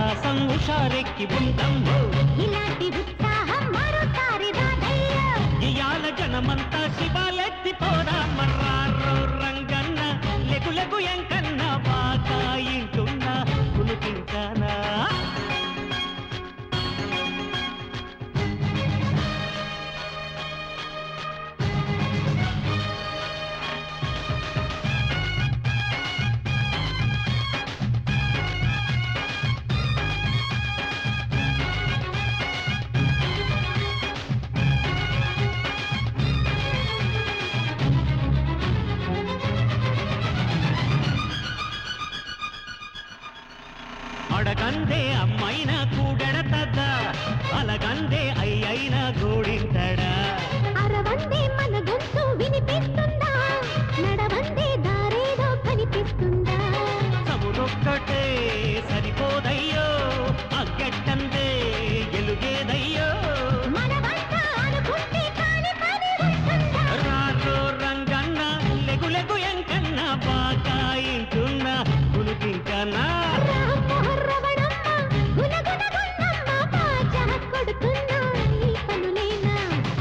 ఉల్లాసం ఉషారెక్కి ఉందమ్మో ఇలాంటి ఉత్సాహం మరోసారి రాదయ్యా ఇయాల జనమంతా శివాలెత్తి పోదా మర్రారో రంగన్న లెగులెగు ఎంకన్న బాగా ఇంటున్నా కులికించానా అడగందే అమ్మైన కూడెడతద్దా అలగందే అయ్యైన గోడింతడా అరవందే మన గొంతు వినిపిస్తుందా నడవందే దారేదో కనిపిస్తుందా సమునొక్కటే సరిపోదయ్యో అగ్గట్టందే ఎలుగేదయ్యో మనమంతా అనుకుంటే కాని పని ఉంటుందా రారో రంగన్న లెగులెగు ఎంకన్న బాగా ఇంటున్నా కులికింకన్నా రామ్మోహర్రవణమ్మ, గుణగుణగుణమ్మ, బాజా కొడుతున్నా ఈ పనులేనా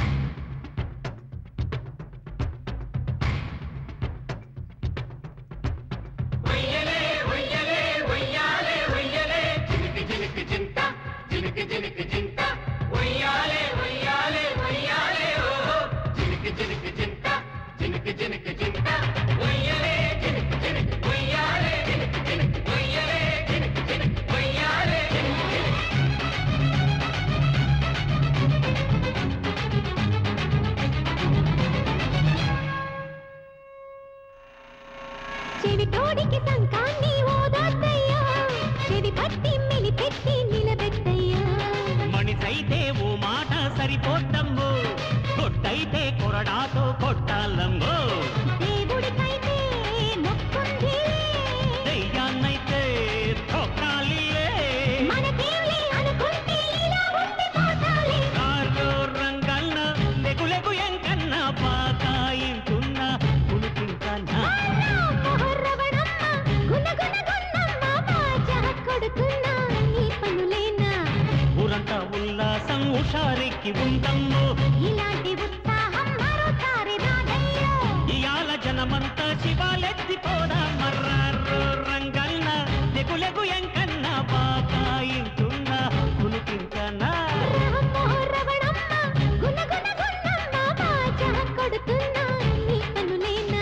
చెవి తోడికి సంకాన్ని ఓదాద్దయ్యా చెవి పట్టి మెలిపెట్టి నిలబెట్టయ్యా మనిషైతే ఓ మాట సరిపోద్దమ్మో కొట్టయితే కొరడాతో కొట్టాలమ్మో దేవుడికైతే మొక్కుంది దెయ్యాన్నైతే తొక్కాలిలే మనకేంలే అనుకుంటే ఇలా ఉండిపోతాలే రారో రంగన్న లెగులెగు ఎంకన్న బాగా ఇంటున్నా కులికింకన్నా మొహర్రవణమ్మ, గుణగుణగుణమ్మ, బాజా కొడుతున్నా ఈ పనులేనా ఊరంతా ఉల్లాసం ఉషారెక్కి ఉందమ్మో ఇలాంటి ఉత్సాహం మరోసారి రాదయ్యా ఇయాల జనమంతా శివాలెత్తి పోదా మర్రారో రంగన్న లెగులెగు ఎంకన్న బాగా ఇంటున్నా కులికింకన్నా రామ్మోహర్రవణమ్మ, గుణగుణగుణమ్మ, బాజా కొడుతున్నా ఈ పనులేనా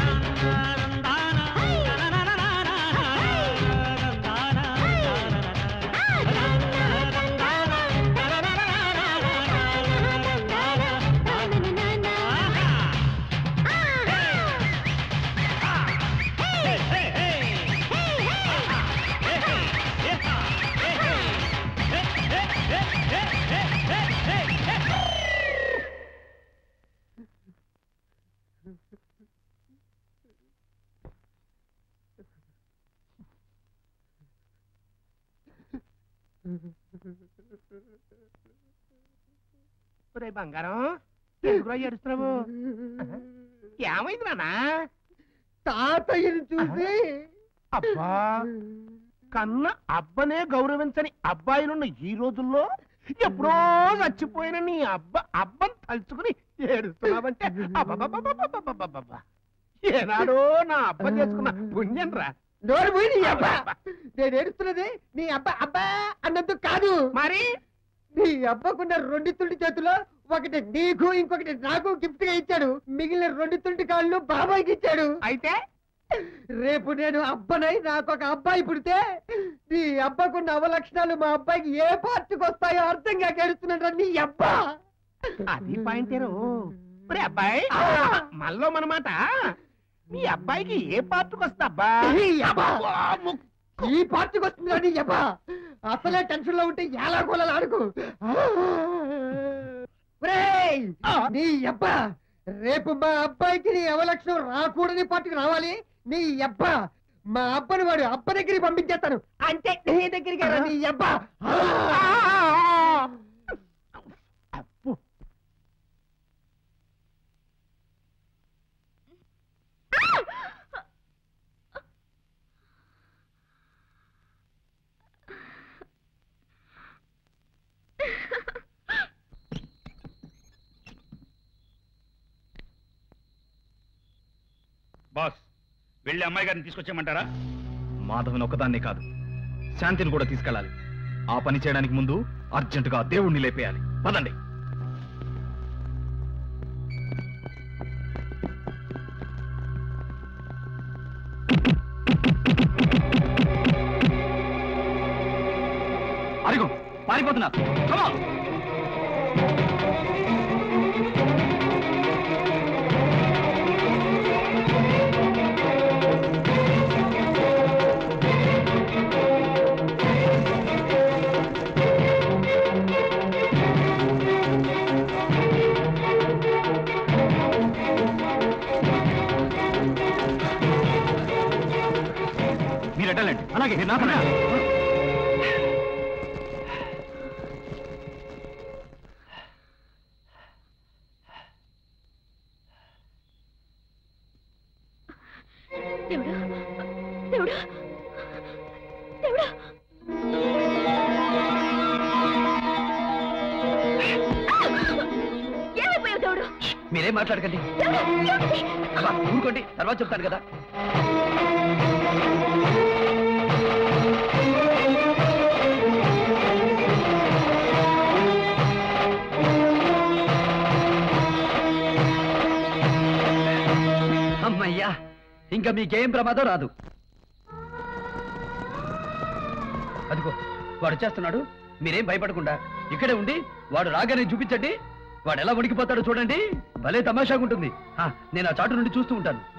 ఒరే బంగారం ఎందుకురా ఏడుస్తున్నావు ఏమైంది నాన్నా తాతయ్యని చూసి అబ్బా కన్న అబ్బనే గౌరవించని అబ్బాయిలున్న ఈ రోజుల్లో ఎప్పుడో చచ్చిపోయిన నీ అబ్బ అబ్బని తలుచుకుని ఏడుస్తున్నావంటే అబ్బబ్బబ్బబ్బబ్బబ్బబ్బబ్బ. ఏనాడో నా అబ్బ చేసుకున్న పుణ్యం రా నోరు పోయి నీ అబ్బా నేను ఏడుస్తున్నది నీ అబ్బా అబ్బా అన్నందుకు కాదు మరి నీ అబ్బకున్న రెండు తుంటి చేతుల్లో ఒకటి నీకు ఇంకొకటి నాకు గిఫ్ట్ గా ఇచ్చాడు మిగిలిన రెండు తుంటి కాళ్ళు బాబాయ్కి ఇచ్చాడు అయితే రేపు నేను అబ్బనై నాకు ఒక అబ్బాయి పుడితే నీ అబ్బకున్న అవలక్షణాలు మా అబ్బాయికి ఏ పార్టీకి వస్తాయో అర్థం కాక ఏడుస్తున్నాడు నీ అబ్బా అది పాయింటేరు ఒరే అబ్బాయి మళ్ళీ మనమాట మీ అబ్బాయికి ఏ పార్టీకి వస్తా అబ్బా ఈ అబ్బా. అబ్బా, ముక్కు. ఈ పార్టీకి వస్తుంది నీ అబ్బా అసలే టెన్షన్ లో ఉంటే ఎలా కూలలు ఆడుకు ఒరేయ్! నీ అబ్బా రేపు మా అబ్బాయికి నీ అవలక్షణం రాకూడని పార్టీకి రావాలి నీ అబ్బా మా అబ్బని వాడు అబ్బ దగ్గరికి పంపించేస్తాను అంటే నీ దగ్గరికి రా నీ అబ్బా అబ్బో. బాస్ వెళ్ళి అమ్మాయి గారిని తీసుకొచ్చేయమంటారా మాధవన్ ఒకదాన్నే కాదు శాంతిని కూడా తీసుకెళ్ళాలి ఆ పని చేయడానికి ముందు అర్జెంటుగా దేవుణ్ణి లేపేయాలి పదండి అరిగో పారిపోతున్నా Come on. మీరు ఎట్టాలండి అలాగే మీరు నాకన్నా దేవుడా దేవుడా దేవుడా ఏమైపోయావు దేవుడు మీరేం మాట్లాడకండి దేవుడా ఏమిటి? అబ్బా, ఊరుకోండి తర్వాత చెప్తాను కదా అమ్మయ్యా ఇంకా మీకేం ప్రమాదం రాదు అదిగో వాడు వచ్చేస్తున్నాడు మీరేం భయపడకుండా ఇక్కడే ఉండి వాడు రాగానే చూపించండి వాడు ఎలా ఉడికిపోతాడో చూడండి భలే తమాషాగా ఉంటుంది ఆ, నేను ఆ చాటు నుండి చూస్తూ ఉంటాను